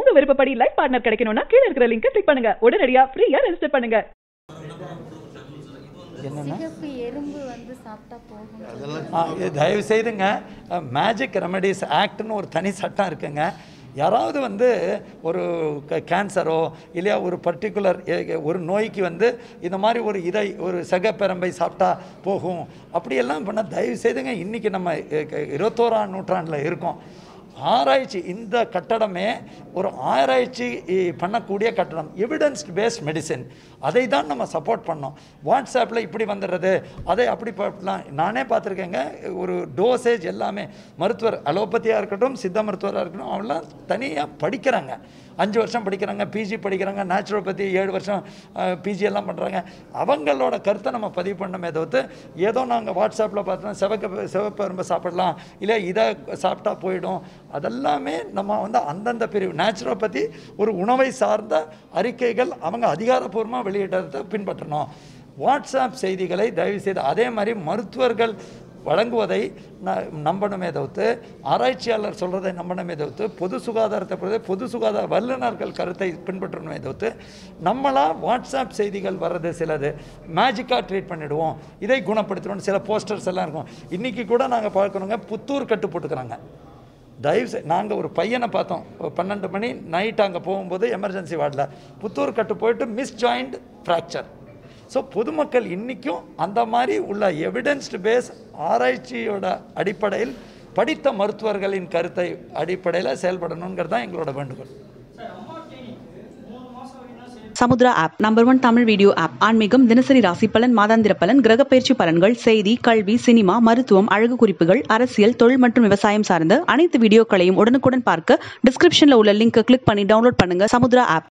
உங்க விருப்பப்படி life partner கிடைக்கணும்னா கீழ இருக்கிற லிங்கை கிளிக் பண்ணுங்க உடனடியா ஃப்ரீயா ரெஜிஸ்டர் பண்ணுங்க என்னென்ன சிகப்பு எறும்பு வந்து சாப்பிட்டா போகும் ஆ, இது தயவு செய்துங்க மேஜிக் ரெமடிஸ் ஆக்ட்னு ஒரு தனி சட்டம் இருக்குங்க யாராவது வந்து ஒரு க- கேன்சரோ இல்லையா ஒரு பர்டிகுலர் ஒரு நோய்க்கு வந்து இந்த மாதிரி ஒரு இதை ஒரு சகப்பெரம்பை சாப்பிட்டா போகும் அப்படியெல்லாம் பண்ணால் தயவு செய்துங்க இன்றைக்கி நம்ம எ, க- இருபத்தோராம் நூற்றாண்டில் இருக்கோம் ஆராய்ச்சி இந்த கட்டடமே ஒரு ஆராய்ச்சி இ, பண்ணக்கூடிய கட்டடம் எவிடன்ஸ்ட் பேஸ்ட் மெடிசின் அதை தான் நம்ம சப்போர்ட் பண்ணோம் வாட்ஸ்அப்பில் இப்படி வந்துடுறது அதை அப்படி பண்ணலாம் நானே பார்த்துருக்கேங்க ஒரு டோசேஜ் எல்லாமே மருத்துவர் அலோபதியாக இருக்கட்டும் சித்த மருத்துவராக இருக்கட்டும் அவங்களாம் தனியாக படிக்கிறாங்க அஞ்சு வருஷம் படிக்கிறாங்க பிஜி படிக்கிறாங்க நேச்சுரோபதி ஏழு வருஷம் பிஜி எல்லாம் பண்ணுறாங்க அவங்களோட கருத்தை நம்ம பதிவு பண்ணமே தவிர்த்து ஏதோ நாங்கள் வாட்ஸ்அப்பில் பார்த்தோம் சிவக்க சிவப்பெரும்பை சாப்பிடலாம் இல்லை இதை சாப்பிட்டா போயிடும் அதெல்லாமே நம்ம வந்து அந்தந்த பிரிவு நேச்சுரோபதி ஒரு உணவை சார்ந்த அறிக்கைகள் அவங்க அதிகாரப்பூர்வமாக வெளியிட்டதை பின்பற்றணும் வாட்ஸ்அப் செய்திகளை தயவு செய்து அதே மாதிரி மருத்துவர்கள் வழங்குவதை ந- நம்பணுமே தவிர்த்து ஆராய்ச்சியாளர் சொல்கிறதை நம்பணுமே தவிர்த்து பொது சுகாதாரத்தை பொறுத்த பொது சுகாதார வல்லுநர்கள் கருத்தை பின்பற்றணுமே தவிர்த்து நம்மளா வாட்ஸ்அப் செய்திகள் வர்றது சிலது மேஜிக்காக ட்ரீட் பண்ணிடுவோம் இதை குணப்படுத்தணும் சில போஸ்டர்ஸ் எல்லாம் இருக்கும் இன்றைக்கி கூட நாங்கள் பார்க்கணுங்க புத்தூர் கட்டு போட்டுக்கிறாங்க தயவு செய் நாங்கள் ஒரு பையனை பார்த்தோம் ஒரு பன்னெண்டு மணி நைட் அங்கே போகும்போது எமர்ஜென்சி வார்டில் புத்தூர் கட்டு போயிட்டு மிஸ் ஜாயிண்ட் ஃப்ராக்சர் ஸோ பொதுமக்கள் இன்றைக்கும் அந்த மாதிரி உள்ள எவிடன்ஸ்டு பேஸ் ஆராய்ச்சியோட அடிப்படையில் படித்த மருத்துவர்களின் கருத்தை அடிப்படையில் செயல்படணுங்கிறது தான் எங்களோட வேண்டுகோள் Samudra app number one Tamil video app ஆன்மீகம் தினசரி ராசி பலன் மாதாந்திர பலன் கிரகப்பயிற்சி பலன்கள் செய்தி கல்வி சினிமா மருத்துவம் அழகு குறிப்புகள் அரசியல் தொழில் மற்றும் விவசாயம் சார்ந்த அனைத்து வீடியோக்களையும் உடனுக்குடன் பார்க்க டிஸ்கிரிப்ஷன்ல உள்ள லிங்கை கிளிக் பண்ணி டவுன்லோட் பண்ணுங்க சமுத்ரா ஆப்